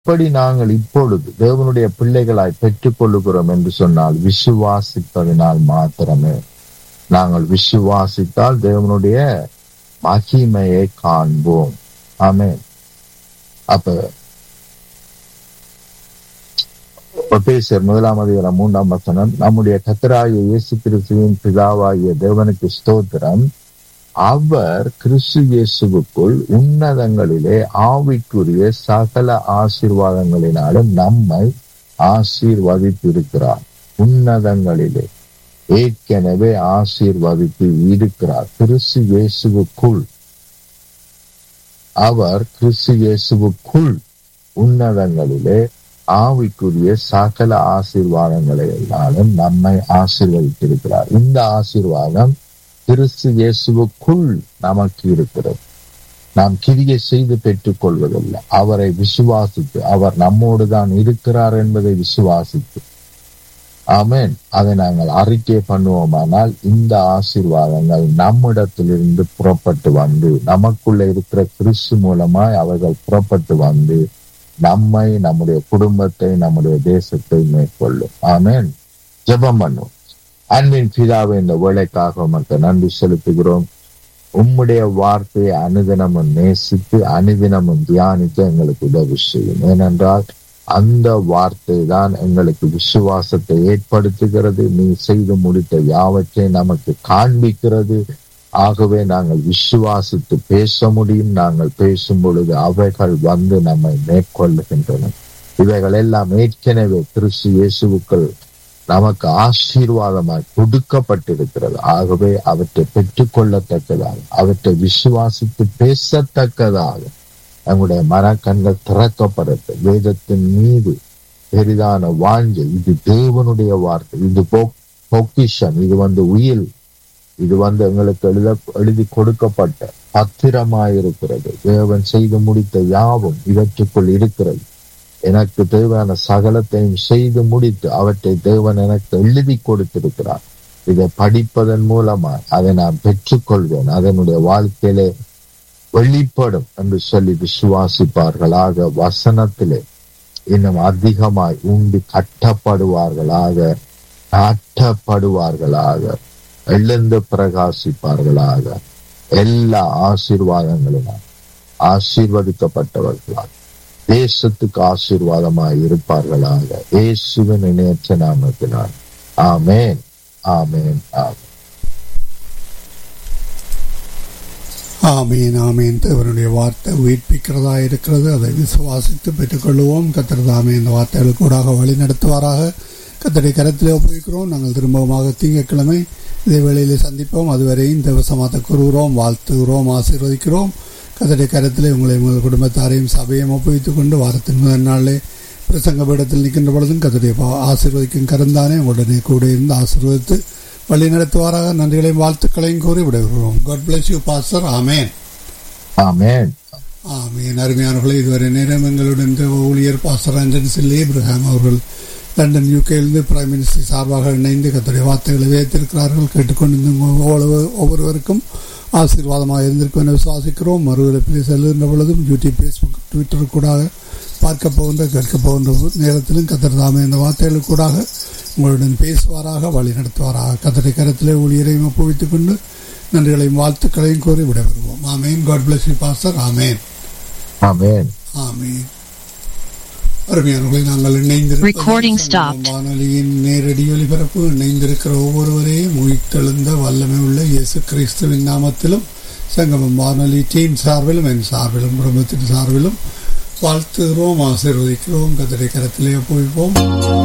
எப்படி நாங்கள் இப்பொழுது தேவனுடைய பிள்ளைகளாய் பெற்றுக் கொள்ளுகிறோம் என்று சொன்னால் விசுவாசிப்பதினால் மாத்திரமே நாங்கள் விசுவாசித்தால் தேவனுடைய மகிமையை காண்போம் ஆமென் அப்ப பேசர் முதலாம் அதிகாரம் மூன்றாம் வசனம் நம்முடைய கத்தராகிய இயேசு கிறிஸ்துவின் பிதாவாகிய தேவனுக்கு ஸ்தோத்திரம் அவர் கிறிஸ்து இயேசுவுக்குள் உன்னதங்களிலே ஆவிக்குரிய சகல ஆசீர்வாதங்களினாலும் நம்மை ஆசீர்வதித்திருக்கிறார் உன்னதங்களிலே ஏற்கனவே ஆசீர்வதித்து இருக்கிறார் கிறிஸ்து இயேசுவுக்குள் அவர் கிறிஸ்து இயேசுவுக்குள் உன்னதங்களிலே ஆவிக்குரிய சகல ஆசீர்வாதங்களை எல்லாரும் நம்மை ஆசீர்வதித்திருக்கிறார் இந்த ஆசீர்வாதம் கிறிஸ்து இயேசுவுக்குள் நமக்கு இருக்கிறது நாம் கிரியை செய்து பெற்றுக் கொள்வதில்லை அவரை விசுவாசித்து அவர் நம்மோடு தான் இருக்கிறார் என்பதை விசுவாசித்து ஆமேன் அதை நாங்கள் அறிக்கை பண்ணுவோமானால் இந்த ஆசீர்வாதங்கள் நம்மிடத்திலிருந்து புறப்பட்டு வந்து நமக்குள்ள இருக்கிற கிறிஸ்து மூலமாய் அவர்கள் புறப்பட்டு வந்து நம்மை நம்முடைய குடும்பத்தை நம்முடைய தேசத்தை மேற்கொள்ளும் ஆமேன் ஜெபம் பண்ணும் அன்பின் பிதாவை இந்த வேலைக்காக உமக்கு நன்றி செலுத்துகிறோம் உம்முடைய வார்த்தையை அனுதினமும் நேசித்து அனுதினமும் தியானிக்க எங்களுக்கு உதவி செய்யும் ஏனென்றால் அந்த வார்த்தை தான் எங்களுக்கு விசுவாசத்தை ஏற்படுத்துகிறது நீ செய்து முடித்த யாவற்றை நமக்கு காண்பிக்கிறது ஆகவே நாங்கள் விசுவாசித்து பேச முடியும் நாங்கள் பேசும் பொழுது அவைகள் வந்து நம்மை மேற்கொள்ளுகின்றன இவைகள் எல்லாம் ஏற்கனவே கிறிஸ்து இயேசுவுக்கள் நமக்கு ஆசீர்வாதமாய் கொடுக்கப்பட்டிருக்கிறது ஆகவே அவற்றை பெற்றுக்கொள்ளத்தக்கதாக அவற்றை விசுவாசித்து பேசத்தக்கதாக நம்முடைய மனக்கண்கள் திறக்கப்படட்டும் வேதத்தின் மீது பெரிதான வாஞ்சை இது தேவனுடைய வார்த்தை இது பொக்கிஷம் இது வந்து உயில் இது வந்து எங்களுக்கு எழுத எழுதி கொடுக்கப்பட்ட பத்திரமாயிருக்கிறது தேவன் செய்து முடித்த யாவும் இவற்றுக்குள் இருக்கிறது எனக்கு தேவையான சகலத்தையும் செய்து முடித்து அவற்றை தேவன் எனக்கு எழுதி கொடுத்திருக்கிறார் இதை படிப்பதன் மூலமா அதை நான் பெற்றுக்கொள்வேன் அதனுடைய வாழ்க்கையிலே வெளிப்படும் என்று சொல்லி விசுவாசிப்பார்களாக வசனத்திலே இன்னும் அதிகமாய் உண்டு கட்டப்படுவார்களாக காட்டப்படுவார்களாக எழுந்து பிரகாசிப்பார்களாக எல்லா ஆசீர்வாதங்களிலும் ஆசீர்வதிக்கப்பட்டவர்களாக தேசத்துக்கு ஆசீர்வாதமாய் இருப்பார்களாக இயேசுவின் இணையற்ற நாமத்தினால் ஆமேன் ஆமேன் ஆமேன் ஆமீன் ஆமீன் தேவனுடைய வார்த்தை உயிர்ப்பிக்கிறதா இருக்கிறது அதை விசுவாசித்து பெற்றுக்கொள்வோம் கத்தர் தாமே இந்த வார்த்தைகளுக்கு கூடாக வழி நடத்துவாராக கத்தரை கரத்தில் ஒப்புவிக்கிறோம் நாங்கள் திரும்பமாக திங்கட்கிழமை இதே வேளையிலே சந்திப்போம் அதுவரையும் தேவசமாத்த கூறுகிறோம் வாழ்த்துகிறோம் ஆசீர்வதிக்கிறோம் கத்தரை கரத்தில் உங்களை உங்கள் குடும்பத்தாரையும் சபையும் ஒப்புவித்துக் கொண்டு வாரத்தின் முதல் நாளிலே பிரசங்க பீடத்தில் நிற்கின்ற பொழுதும் கத்தரை ஆசீர்வதிக்கும் கருந்தானே உடனே கூட இருந்து ஆசீர்வதித்து வழி நடத்துவாராக நன்றிகளையும் வாழ்த்துக்களையும் கூறி விடைபெறுவோம் காட் பிளஸ் யூ பாஸ்டர் ஆமேன் ஆமேன் ஆமீன் அருமையானவர்களே இதுவரை நேரம் எங்களுடன் ஊழியர் பாஸ்டர் ஆண்டன் சில்லி இப்ரஹாம் அவர்கள் லண்டன் யூகேயிலிருந்து பிரைம் மினிஸ்டர் சார்பாக இணைந்து கத்துடைய வார்த்தைகளை வைத்திருக்கிறார்கள் கேட்டுக்கொண்டு ஒவ்வொருவருக்கும் ஆசீர்வாதமாக இருந்திருக்கும் என விசுவாசிக்கிறோம் மறுவிழப்பில் செல்லுகின்ற பொழுதும் யூடியூப் ஃபேஸ்புக் ட்விட்டர் கூடாக பார்க்க போகின்ற கேட்க போகின்ற நேரத்திலும் கத்தர் தாமே இந்த வார்த்தைகள் கூடாக உங்களுடன் பேசுவாராக வழி நடத்துவாராக கத்தரை கரத்திலே ஊழியரையும் ஒப்புவித்துக் கொண்டு நன்றிகளையும் வாழ்த்துக்களையும் கூறி விடைபெறுவோம் ஆமேன் காட் பிளஸ் யூ பாஸ்டர் ஆமேன் ஆமேன் ஆமேன் அருமையானவர்களை நாங்கள் இணைந்திருக்கிறோம் வானொலியின் நேரடி ஒலிபரப்பு இணைந்திருக்கிற ஒவ்வொருவரையும் உயிர்த்தெழுந்த வல்லமை உள்ள இயேசு கிறிஸ்துவின் நாமத்திலும் சங்கமம் வானொலி டீம் சார்பிலும் என் சார்பிலும் குடும்பத்தின் சார்பிலும் வாழ்த்துகிறோம் ஆசீர்வதிக்கிறோம் கதிரை கரத்திலே ஒப்புவிப்போம்